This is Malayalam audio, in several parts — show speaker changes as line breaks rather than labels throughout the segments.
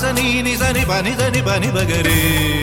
നീ നി സനി പനി സനി പനി പകരേ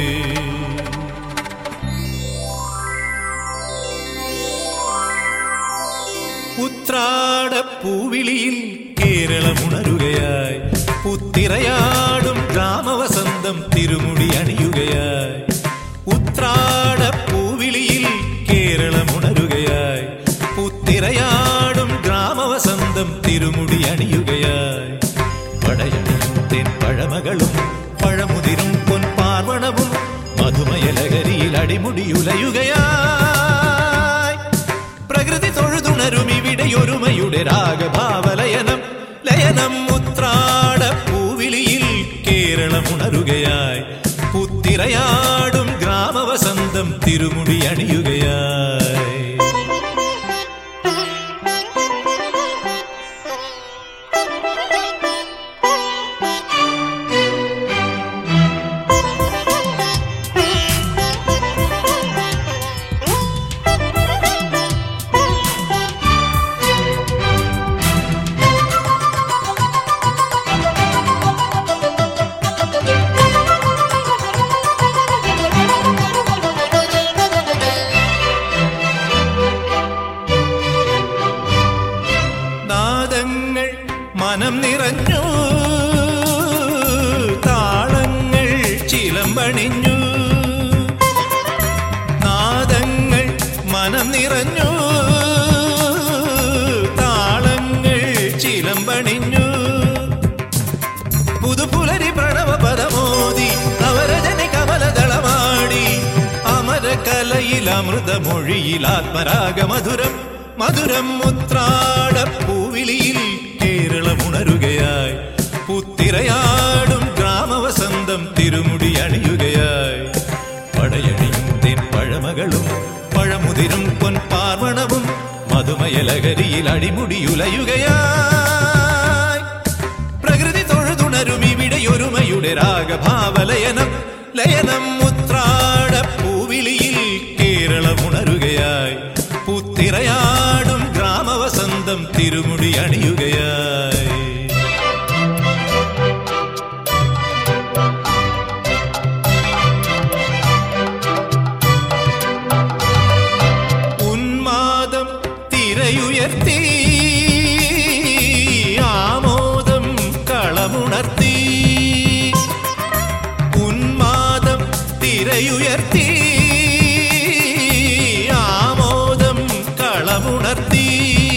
ഉത്രാടപ്പൂവിളിയിൽ കേരളമുണരുകയായി പുത്തിറയാടും ഗ്രാമവസന്തം തിരുമുടി അണിയുകയായി ഉത്രാടപ്പൂവിളിയിൽ കേരളമുണരുകയായി പുത്തിറയാടും ഗ്രാമവസന്തം തിരുമുടി അണിയുകയായി പടയണിയും തെൻ പഴമകളും പഴമുതിരും പൊൻപാർവണവും മധുമയലകരിയിൽ അടിമുടിയുലയുകയായി പ്രകൃതി തൊഴുതുണരും ഇവിടെ ഒരുമയുടെ രാഗഭാവലയനം ലയനം ഉത്രാട പൂവിളിയിൽ കേരളമുണരുകയായി പുത്തിറയാടും ഗ്രാമവസന്തം തിരുമുടി അണിയുകയായി നാദങ്ങൾ മനം നിറഞ്ഞു താളങ്ങൾ ചിലമ്പണിഞ്ഞു നാദങ്ങൾ മനം നിറഞ്ഞു താളങ്ങൾ ചിലമ്പണിഞ്ഞു പുതുപുലരി പ്രണവ പദമോദി നവരജനി കമലദളമാടി അമരകലയിൽ അമൃതമൊഴിയിൽ ആത്മരാഗ മധുരം മധുരം മുത്രാട പൂവിളിയിൽ കേരളമുണരുകയായി പുത്തിരയാടും ഗ്രാമവസന്തം തിരുമുടി അണിയുകയായി പടയണിയും തെൻ പഴമകളും പഴമുതിരും പൊൻപാർവണവും മധുമയലകരിയിൽ അടിമുടിയുലയുകയായി പ്രകൃതി തൊഴുതുണരും ഇവിടെ ഒരുമയുടെ രാഗഭാവലയനം ലയനം മുത്രാട പൂവിളിയിൽ കേരളമുണരുകയായി പുത്തിറയാടും ഗ്രാമവസന്തം തിരുമുടി അണിയുകയായി ഉന്മാദം തിരയുയർത്തി ആമോദം കളമുണർത്തി ഉന്മാദം തിരയുയർത്തി ആമോദം കളമുണർത്തി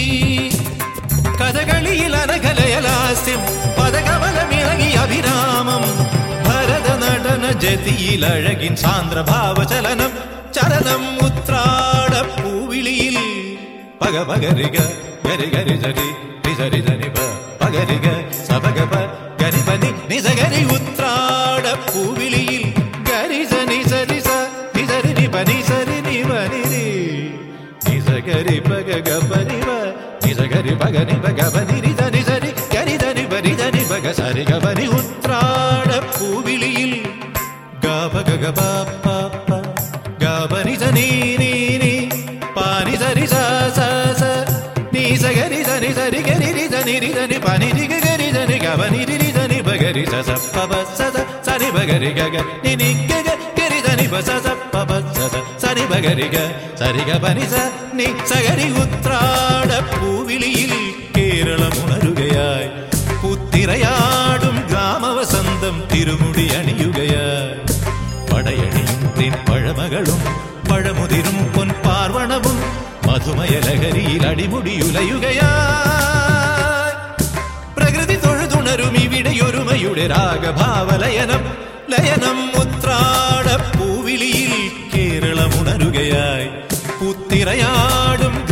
കഥകളിയിൽ അനകലയലാസ്യം പദകമലമിളകി അഭിരാമം ഭരത നടന ജതിയിൽ അഴകിൻ സാന്ദ്രഭാവചലനം ചലനം ഉത്രാട പൂവിളിയിൽ പക പകരിക ഗരി ഗരി ജരി നിസരി ജനി പ പകരിക സപക പ ഗരി പനി നിസഗരി ഉത്രാട പൂവിളിയിൽ ഗരി ജനി സരി സ നിസരി നി പനി സരി നി പനി രി നിസഗരി പക ഗ പനി വ നിസഗരി പക നി പക പനി രി ധനി സരി ഗരി ധനി പനി ധനി പക സരി ഗ പനി ഉത്രാട പൂവിളിയിൽ ഗ പക ഗ പ പ പ ഗ പനി സ നീ നീ നീ പാനി സരി സ സ സ നീ സ ഗരി ധനി സരി ഗരി രി ധനി രി ധനി പനി രി ഗ ഗരി ധനി ഗ പനി രി രി ധനി പ ഗരി സ സ പ പ സ സ സനി പ ഗരി ഗ ഗ നി നി ഗ ഗ ഗരി ധനി പ സ സ പ പ സ സ സനി പ ഗരി ഗ സരി ഗ പനി സ നി സ ഗരി ഉത്രാട പൂവിളിയിൽ കേരളമുണരുകയായി പുത്തിറയാടും ഗ്രാമവസന്തം തിരുമുടി അണിയുകയായി പടയണിയും തെൻ പഴമകളും പഴമുതിരും പൊൻപാർവണവും മധുമയലഹരിയിൽ അടിമുടിയുലയുകയായി പ്രകൃതി തൊഴുതുണരും ഇവിടെ ഒരുമയുടെ രാഗഭാവലയനം ലയനം ഉത്രാട പൂവിളിയിൽ കേരളമുണരുകയായി പുത്തിറയാടും